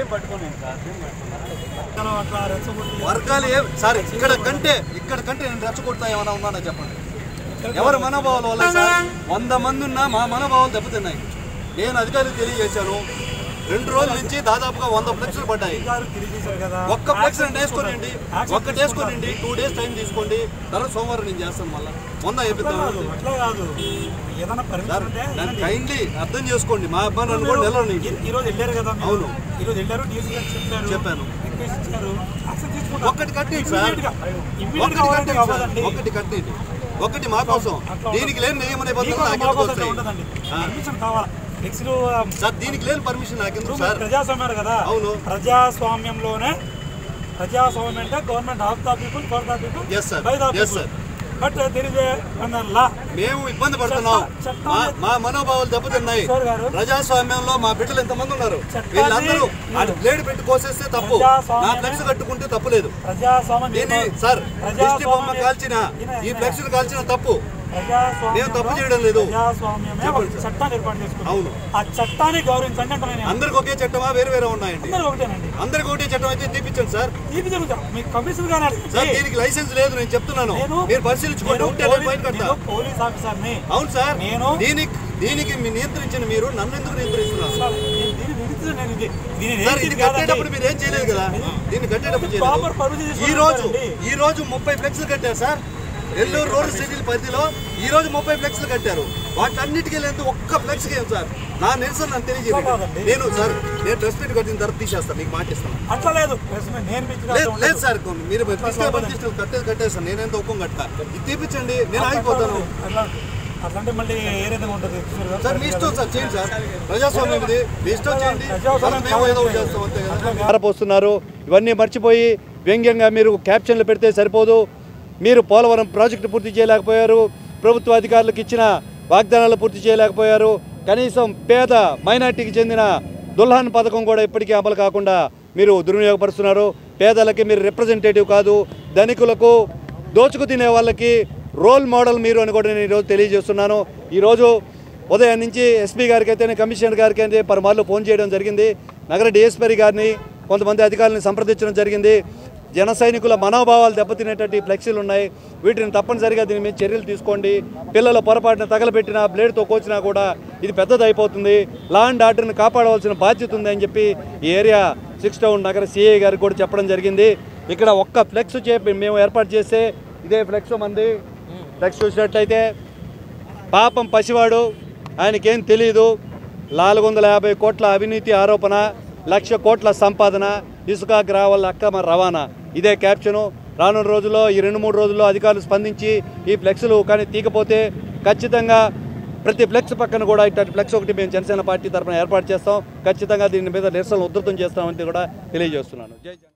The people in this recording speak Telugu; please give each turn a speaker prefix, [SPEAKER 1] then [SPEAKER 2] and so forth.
[SPEAKER 1] మనం అట్లా రెచ్చగొట్టి
[SPEAKER 2] వర్గాలు ఏ సార్ ఇక్కడ కంటే ఇక్కడ కంటే నేను రెచ్చగొడతా ఏమైనా ఉన్నానా చెప్పండి ఎవరి మనోభావాల వల్ల సార్ వంద మంది ఉన్నా మా మనోభావాలు దెబ్బతిన్నాయి నేను అధికారులకు తెలియజేశాను రెండు రోజుల నుంచి దాదాపుగా వంద ఫ్లెక్స్లు పడ్డాయి
[SPEAKER 1] అధికారులు తెలియజేశారు కదా
[SPEAKER 2] ఒక్క ఫ్లెక్స్ రెండు వేసుకోనండి ఒక్కటి వేసుకోనండి టూ డేస్ టైం తీసుకోండి తర్వాత సోమవారం నేను చేస్తాను మళ్ళీ వంద
[SPEAKER 1] కాదు,
[SPEAKER 2] అయిపోతాను
[SPEAKER 1] అట్లా కాదు ఏదైనా పర్మిషన్ ఉంటే
[SPEAKER 2] నన్ను కైండ్లీ అర్థం చేసుకోండి మా అబ్బాయి నన్ను కూడా నెలలో నుంచి
[SPEAKER 1] ఈ- ఈ రోజు వెళ్ళారు కదా మీరు?
[SPEAKER 2] అవును.
[SPEAKER 1] ఈ రోజు వెళ్ళారు డీసీ గారు చెప్పారు
[SPEAKER 2] చెప్పాను.
[SPEAKER 1] రిక్వెస్ట్ ఇచ్చారు యాక్షన్ తీసుకుంటారు
[SPEAKER 2] ఒక్కటి కట్టేయండి సార్
[SPEAKER 1] Immediate గా. Immediate
[SPEAKER 2] ఒకటి
[SPEAKER 1] గా అవ్వాలంటే
[SPEAKER 2] కట్టేయండి సార్
[SPEAKER 1] అవ్వదండి.
[SPEAKER 2] ఒకటి కట్టేయండి ఒకటి మా కోసం
[SPEAKER 1] అట్లా
[SPEAKER 2] దీనికి లేని నియమ
[SPEAKER 1] మీకు
[SPEAKER 2] నిబంధనలు
[SPEAKER 1] ఒక
[SPEAKER 2] నాకెందుకు
[SPEAKER 1] మాకు
[SPEAKER 2] వస్తాయి
[SPEAKER 1] ఉంటుందండి
[SPEAKER 2] ఆ.
[SPEAKER 1] పర్మిషన్ కావాలా నెక్స్ట్
[SPEAKER 2] సార్ దీనికి లేని పర్మిషన్ నాకెందుకు సార్
[SPEAKER 1] ప్రజాస్వామ్యం కదా
[SPEAKER 2] అవును.
[SPEAKER 1] ప్రజాస్వామ్యంలోనే ప్రజాస్వామ్యం అంటే government of the people for the people
[SPEAKER 2] Yes, sir.
[SPEAKER 1] By the
[SPEAKER 2] Yes,
[SPEAKER 1] people
[SPEAKER 2] sir.
[SPEAKER 1] But there is law
[SPEAKER 2] మేము ఇబ్బంది పడుతున్నాం
[SPEAKER 1] చట్ట- చట్టాన్ని-
[SPEAKER 2] మా మా మనోభావాలు దెబ్బతిన్నాయి
[SPEAKER 1] కిషోర్ గారు.
[SPEAKER 2] ప్రజాస్వామ్యంలో మా బిడ్డలు ఎంతమంది ఉన్నారు
[SPEAKER 1] చట్టాన్ని-
[SPEAKER 2] వీళ్ళందరూ ఆ బ్లేడ్ పెట్టి కోసేస్తే తప్పు
[SPEAKER 1] ప్రజాస్వామ్యం-
[SPEAKER 2] నా ఫ్లెక్స్ కట్టుకుంటే తప్పు లేదు
[SPEAKER 1] ప్రజాస్వామ్యం
[SPEAKER 2] దీన్ని సార్ దిష్టి బొమ్మ కాల్చిన ఈ ఫ్లెక్స్ కాల్చిన తప్పు మేము తప్పు చేయడం లేదు.
[SPEAKER 1] ప్రజాస్వామ్యమే ఒక చట్టాన్ని ఏర్పాటు చేసుకుంది
[SPEAKER 2] అవును.
[SPEAKER 1] ఆ చట్టాన్ని గౌరవించండి అంటున్నాను నేను.
[SPEAKER 2] అందరికి ఒకే చట్టమా వేరు వేరే ఉన్నాయండి
[SPEAKER 1] అందరూ ఒకటేనండి
[SPEAKER 2] అందరికి ఒకటే చట్టం అయితే తీపించండి సార్
[SPEAKER 1] ఇది జరుగుతా మీకు కమిషన్ గానే అడగండి.
[SPEAKER 2] సార్ దీనికి లైసెన్స్ లేదు నేను చెప్తున్నాను
[SPEAKER 1] నేను
[SPEAKER 2] మీరు పరిశీలించుకోండి
[SPEAKER 1] నేను
[SPEAKER 2] ఉంటే నేను బయట
[SPEAKER 1] పోలీస్-
[SPEAKER 2] కడతా
[SPEAKER 1] నేను పోలీస్ ఆఫీసర్ని
[SPEAKER 2] అవును సార్
[SPEAKER 1] నేను-
[SPEAKER 2] దీనికి దీనికి మీ నియంత్రించిన మీరు నన్ను ఎందుకు నియంత్రిస్తున్నారు
[SPEAKER 1] సార్, నేను దీన్ని విడిచి నేను ఇది దీన్ని
[SPEAKER 2] సార్
[SPEAKER 1] నేను
[SPEAKER 2] ఇది
[SPEAKER 1] కాదండి.
[SPEAKER 2] కట్టేటప్పుడు మీరు ఏం చేయలేదు కదా దీన్ని కట్టేటప్పుడు
[SPEAKER 1] ప్రాపర్
[SPEAKER 2] చేయలేదు
[SPEAKER 1] పర్మిషన్
[SPEAKER 2] ఈ
[SPEAKER 1] తీసుకొని
[SPEAKER 2] రోజు
[SPEAKER 1] ఉంటారండి.
[SPEAKER 2] ఈ రోజు ముప్పై ఫ్లెక్స్లు కట్టారు సార్ నెల్లూరు రోడ్ సిటీ పరిధిలో ఈ రోజు ముప్పై ఫ్లెక్స్లు కట్టారు వాటన్నిటికీ లేదు ఒక్క ఫ్లెక్స్ ఏం సార్ నా నిరసన నన్ను తెలియజేయండి
[SPEAKER 1] కాదండి.
[SPEAKER 2] నేను సార్ నేను ప్రెస్ మీట్ కట్టిన తర్వాత తీసేస్తాను మీకు మాట ఇస్తాను
[SPEAKER 1] అట్లా లేదు ప్రశ్న నేను మీకు
[SPEAKER 2] లేదు లేదు సార్ కొన్ని మీరు తీసుకెళ్ళి ప్రతిష్టలు కట్టేది కట్టేస్తాను నేనెంత ఒప్పం కట్టా ఇది తీపించండి నేను ఆగిపోతాను
[SPEAKER 1] అట్లా అట్లాంటి మళ్ళీ ఏ రకంగా ఉంటుంది
[SPEAKER 2] సార్ మీ ఇష్టం సార్ చేయండి సార్ ప్రజాస్వామ్యం ఇది మీ ఇష్టం చేయండి
[SPEAKER 1] ప్రజాస్వామ్యం
[SPEAKER 2] తర్వాత మేము ఏదో ఒకటి చేస్తాం అంతే కదా
[SPEAKER 3] పారపోస్తున్నారు ఇవన్నీ మర్చిపోయి వ్యంగ్యంగా మీరు క్యాప్షన్లు పెడితే సరిపోదు మీరు పోలవరం ప్రాజెక్టు పూర్తి చేయలేకపోయారు ప్రభుత్వ అధికారులకు ఇచ్చిన వాగ్దానాలు పూర్తి చేయలేకపోయారు కనీసం పేద మైనార్టీకి చెందిన దుల్హాన్ పథకం కూడా ఇప్పటికీ అమలు కాకుండా మీరు దుర్వినియోగపరుస్తున్నారు పేదలకి మీరు రిప్రజెంటేటివ్ కాదు ధనికులకు దోచుకు తినే వాళ్ళకి రోల్ మోడల్ మీరు అని కూడా నేను ఈరోజు తెలియజేస్తున్నాను ఈరోజు ఉదయం నుంచి ఎస్పీ గారికి అయితే కమిషనర్ గారికి అయితే పలుమార్లు ఫోన్ చేయడం జరిగింది నగర డిఎస్పీ గారిని కొంతమంది అధికారులను సంప్రదించడం జరిగింది జన సైనికుల మనోభావాలు దెబ్బతినేటట్టు ఈ ఫ్లెక్సీలు ఉన్నాయి వీటిని తప్పనిసరిగా దీని మీద చర్యలు తీసుకోండి పిల్లల పొరపాటున తగలబెట్టినా బ్లేడ్తో కోచినా కూడా ఇది పెద్దది అయిపోతుంది లా అండ్ ఆర్డర్ని కాపాడవలసిన బాధ్యత ఉంది అని చెప్పి ఈ ఏరియా సిక్స్ టౌన్ నగర సిఐ గారికి కూడా చెప్పడం జరిగింది ఇక్కడ ఒక్క ఫ్లెక్స్ చెప్పి మేము ఏర్పాటు చేస్తే ఇదే ఫ్లెక్స్ మంది ఫ్లెక్స్ చూసినట్లయితే పాపం పసివాడు ఆయనకేం తెలియదు నాలుగు వందల యాభై కోట్ల అవినీతి ఆరోపణ లక్ష కోట్ల సంపాదన ఇసుక గ్రావల్ అక్రమ రవాణా ఇదే క్యాప్షను రానున్న రోజుల్లో ఈ రెండు మూడు రోజుల్లో అధికారులు స్పందించి ఈ ఫ్లెక్స్లు కానీ తీకపోతే ఖచ్చితంగా ప్రతి ఫ్లెక్స్ పక్కన కూడా ఇట్లాంటి ఫ్లెక్స్ ఒకటి మేము జనసేన పార్టీ తరఫున ఏర్పాటు చేస్తాం ఖచ్చితంగా దీని మీద నిరసనలు ఉధృతం చేస్తామని కూడా తెలియజేస్తున్నాను జై జగన్.